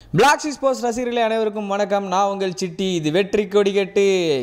Black she sports ரசிகர்களே அனைவருக்கும் வணக்கம் நான் உங்கள் சிட்டி இது வெற்றி கொடி கட்டு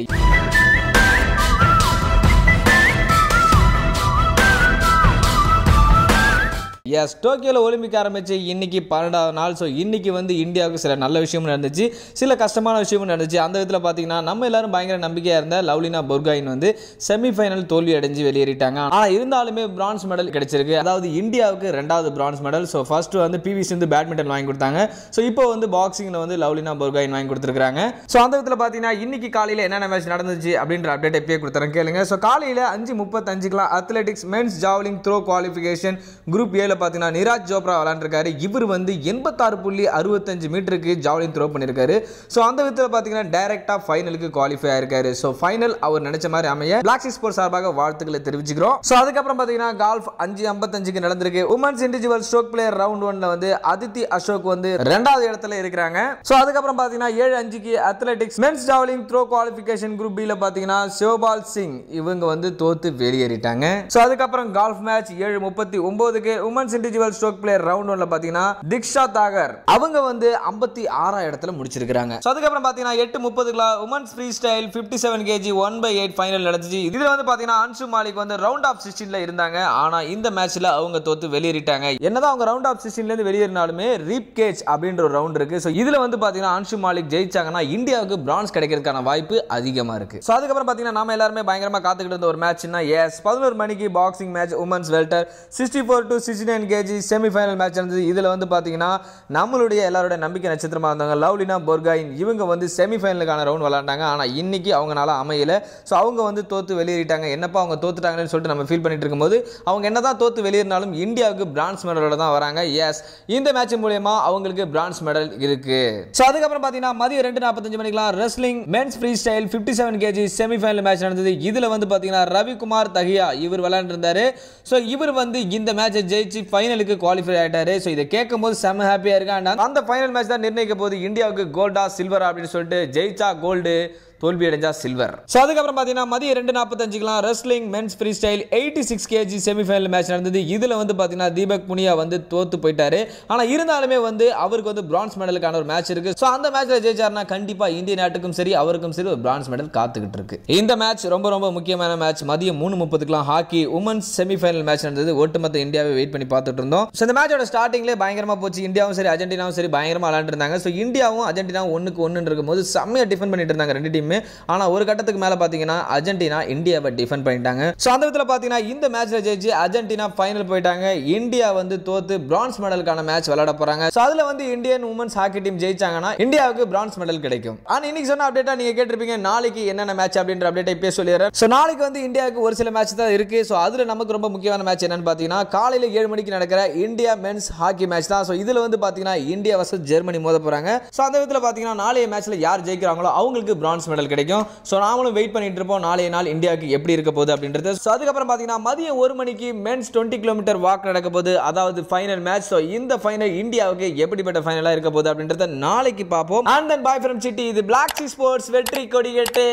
எஸ் டோக்கியோவில் ஒலிம்பிக் ஆரம்பிச்சு இன்னைக்கு பன்னெண்டாவது நாள் ஸோ இன்னைக்கு வந்து இந்தியாவுக்கு சில நல்ல விஷயமும் நடந்துச்சு சில கஷ்டமான விஷயமும் நடந்துச்சு அந்த விதத்தில் பார்த்தீங்கன்னா நம்ம எல்லாரும் பயங்கர நம்பிக்கையாக இருந்த லவ்லினா பொர்காயின் வந்து செமிஃபைனல் தோல்வி அடைஞ்சு வெளியேறிட்டாங்க ஆனால் இருந்தாலுமே பிரான்ஸ் மெடல் கிடைச்சிருக்கு அதாவது இந்தியாவுக்கு ரெண்டாவது பிரான்ஸ் மெடல் ஸோ ஃபர்ஸ்ட் வந்து பிவி சிந்து பேட்மிண்டன் வாங்கி கொடுத்தாங்க ஸோ இப்போ வந்து பாக்ஸிங்கில் வந்து லவ்லினா பொர்காயின் வாங்கி கொடுத்துருக்காங்க ஸோ அந்த விதத்தில் பார்த்தீங்கன்னா இன்னைக்கு காலையில் என்னென்ன மேட்ச் நடந்துச்சு அப்படின்ற அப்டேட் எப்பயே கொடுத்துறேன் கேளுங்க ஸோ காலையில் அஞ்சு முப்பத்தஞ்சுக்கெலாம் athletics men's javelin throw qualification group ஏல பார்த்தீங்கன்னா நிராஜ் சோப்ரா விளாண்டுருக்காரு இவர் வந்து எண்பத்தாறு புள்ளி அறுபத்தஞ்சு மீட்டருக்கு ஜாவ்லிங் த்ரோ பண்ணியிருக்காரு ஸோ அந்த விதத்தில் பார்த்தீங்கன்னா டைரெக்டாக ஃபைனலுக்கு குவாலிஃபை ஆயிருக்காரு ஸோ ஃபைனல் அவர் நினைச்ச மாதிரி அமைய பிளாக் ஸ்போர்ட்ஸ் சார்பாக வாழ்த்துக்களை தெரிவிச்சுக்கிறோம் ஸோ அதுக்கப்புறம் பார்த்தீங்கன்னா கால்ஃப் அஞ்சு ஐம்பத்தஞ்சுக்கு நடந்திருக்கு women's individual stroke player round ஒன்ல வந்து அதித்தி அசோக் வந்து ரெண்டாவது இடத்துல இருக்கிறாங்க ஸோ அதுக்கப்புறம் பார்த்தீங்கன்னா ஏழு அஞ்சுக்கு athletics men's javelin throw qualification group பியில் பார்த்தீங்கன்னா சிவபால் சிங் இவங்க வந்து தோத்து வெளியேறிட்டாங்க ஸோ அதுக்கப்புறம் கால்ஃப் மேட்ச் ஏழு முப்பத்தி ஒன்பதுக்கு women's individual stroke player round ஒன்ல பார்த்தீங்கன்னா திக்ஷா தாகர் அவங்க வந்து ஐம்பத்தி ஆறாம் இடத்துல முடிச்சிருக்காங்க ஸோ அதுக்கப்புறம் பார்த்தீங்கன்னா எட்டு முப்பதுக்குலாம் women's freestyle fifty seven kg one by eight final நடந்துச்சு இதுல வந்து பார்த்தீங்கன்னா அன்சு மாலிக் வந்து ரவுண்ட் ஆஃப் சிக்ஸ்டீன்ல இருந்தாங்க ஆனா இந்த மேட்ச்ல அவங்க தோத்து வெளியேறிட்டாங்க என்னதான் அவங்க ரவுண்ட் ஆஃப் சிக்ஸ்டீன்ல இருந்து வெளியேறினாலுமே ரீப் கேஜ் அப்படின்ற ஒரு ரவுண்ட் இருக்கு ஸோ இதுல வந்து பார்த்தீங்கன்னா அன்சு மாலிக் ஜெயிச்சாங்கன்னா இந்தியாவுக்கு பிரான்ஸ் கிடைக்கிறதுக்கான வாய்ப்பு அதிகமா இருக்கு ஸோ அதுக்கப்புறம் பார்த்தீங்கன்னா நாம எல்லாருமே பயங்கரமா காத்துக்கிட்டு இருந்த ஒரு மேட்ச்னா எஸ் பதினோரு மணிக்கு boxing match women's welter sixty four to sixty nine kg semifinal match இருந்தது இதில் வந்து பார்த்தீங்கன்னா நம்மளுடைய எல்லாரோட நம்பிக்கை நட்சத்திரமாக இருந்தாங்க லவ்லினா பொர்காயின் இவங்க வந்து செமிஃபைனலுக்கான ரவுண்ட் விளாண்டாங்க ஆனால் இன்னைக்கு அவங்களால அமையல ஸோ அவங்க வந்து தோத்து வெளியேறிட்டாங்க என்னப்பா அவங்க தோத்துட்டாங்கன்னு சொல்லிட்டு நம்ம ஃபீல் பண்ணிட்டு இருக்கும்போது அவங்க என்னதான் தோத்து வெளியேறினாலும் இந்தியாவுக்கு பிரான்ஸ் மெடலோட தான் வராங்க எஸ் இந்த மேட்ச் மூலயமா அவங்களுக்கு பிரான்ஸ் மெடல் இருக்கு ஸோ அதுக்கப்புறம் பார்த்தீங்கன்னா மதியம் ரெண்டு நாற்பத்தஞ்சு மணிக்கெல்லாம் wrestling men's freestyle fifty seven kg semifinal match நடந்தது இதில் வந்து பார்த்தீங்கன்னா ரவிக்குமார் தஹியா இவர் விளையாண்டுருந்தாரு ஸோ இவர் வந்து இந்த மேட்சை ஜெயிச்சு ஃபைனலுக்கு குவாலிஃபை ஆயிட்டாரு ஸோ இதை கேட்கும் போது செம்ம ஹாப்பியாக இருக்கு And அந்த ஃபைனல் மேட்ச் தான் நிர்ணயிக்க போது இந்தியாவுக்கு கோல்டா சில்வரா அப்படின்னு சொல்லிட்டு ஜெயிச்சா கோல்டு தோல்வி அடைஞ்சா சில்வர் ஸோ அதுக்கப்புறம் பார்த்தீங்கன்னா மதியம் ரெண்டு நாற்பத்தஞ்சுக்கெலாம் wrestling men's freestyle eighty six kg semifinal match நடந்தது இதில் வந்து பார்த்தீங்கன்னா தீபக் புனியா வந்து தோத்து போயிட்டாரு ஆனால் இருந்தாலுமே வந்து அவருக்கு வந்து பிரான்ஸ் மெடலுக்கான ஒரு மேட்ச் இருக்கு ஸோ அந்த மேட்ச்சில் ஜெயிச்சார்னா கண்டிப்பாக இந்திய நாட்டுக்கும் சரி அவருக்கும் சரி ஒரு பிரான்ஸ் மெடல் காத்துக்கிட்டு இருக்கு இந்த மேட்ச் ரொம்ப ரொம்ப முக்கியமான மேட்ச் மதியம் மூணு முப்பதுக்கெலாம் ஹாக்கி உமன்ஸ் செமிஃபைனல் மேட்ச் நடந்தது ஒட்டுமொத்த இந்தியாவை வெயிட் பண்ணி பார்த்துட்டு இருந்தோம் ஸோ இந்த மேட்சோட ஸ்டார்டிங்லேயே பயங்கரமாக போச்சு இந்தியாவும் சரி அர்ஜென்டினாவும் சரி பயங்கரமாக விளாண்டுருந்தாங்க ஸோ இந்தியாவும் அர்ஜென்டினாவும் ஒன்றுக்கு ஒன்று இருக்கும்போது செம்மையாக டிஃபெண்ட் பண்ணிட்டு இருந்தாங்க ரெண்டு டீமுமே ஆனால் ஒரு கட்டத்துக்கு மேலே பார்த்தீங்கன்னா அர்ஜென்டினா இந்தியாவை டிஃபெண்ட் பண்ணிட்டாங்க ஸோ அந்த விதத்தில் பார்த்தீங்கன்னா இந்த மேட்ச்சில் ஜெயிச்சு அர்ஜென்டினா ஃபைனல் போயிட்டாங்க இந்தியா வந்து தோத்து பிரான்ஸ் மெடலுக்கான மேட்ச் விளையாட போகிறாங்க ஸோ அதில் வந்து இந்தியன் உமன்ஸ் ஹாக்கி டீம் ஜெயிச்சாங்கன்னா இந்தியாவுக்கு பிரான்ஸ் மெடல் கிடைக்கும் ஆனால் இன்னைக்கு சொன்ன அப்டேட்டாக நீங்கள் கேட்டிருப்பீங்க நாளைக்கு என்னென்ன மேட்ச் அப்படின்ற அப்டேட்டை இப்போ சொல்லிடுறேன் ஸோ நாளைக்கு வந்து இந்தியாவுக்கு ஒரு சில மேட்ச் தான் இருக்கு ஸோ அதில் நமக்கு ரொம்ப முக்கியமான மேட்ச் என்னன்னு பார்த்தீங்கன்னா காலையில் ஏழு மணிக்கு நடக்கிற இந்தியா மென்ஸ் ஹாக்கி மேட்ச் தான் ஸோ இதில் வந்து பார்த்தீங்கன்னா இந்தியா வர்சஸ் ஜெர்மனி மோத போகிறாங்க ஸோ அந்த விதத்தில் பார்த்தீங்கன்னா நாளைய மேட்ச்சில் யார் ஜெயிக்கிறாங்களோ அவங்களுக்கு பிரான்ஸ் மெடல் கிடைக்கும் ஸோ நாமளும் வெயிட் பண்ணிட்டு இருப்போம் நாளைய நாள் இந்தியாவுக்கு எப்படி இருக்க போகுது அப்படின்றது ஸோ அதுக்கப்புறம் பார்த்தீங்கன்னா மதியம் ஒரு மணிக்கு மென்ஸ் டுவெண்ட்டி கிலோமீட்டர் வாக் நடக்க போகுது அதாவது ஃபைனல் மேட்ச் ஸோ இந்த ஃபைனல் இந்தியாவுக்கு எப்படிப்பட்ட ஃபைனலாக இருக்க போகுது அப்படின்றத நாளைக்கு பார்ப்போம் and then bye from city இது பிளாக் சி ஸ்போர்ட்ஸ் வெற்றி கொடிகட்டு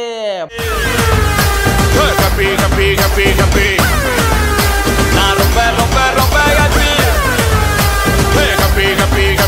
Happy, happy, happy, happy. நான் ரொம்ப ரொம்ப ரொம்ப happy. Hey, happy, happy,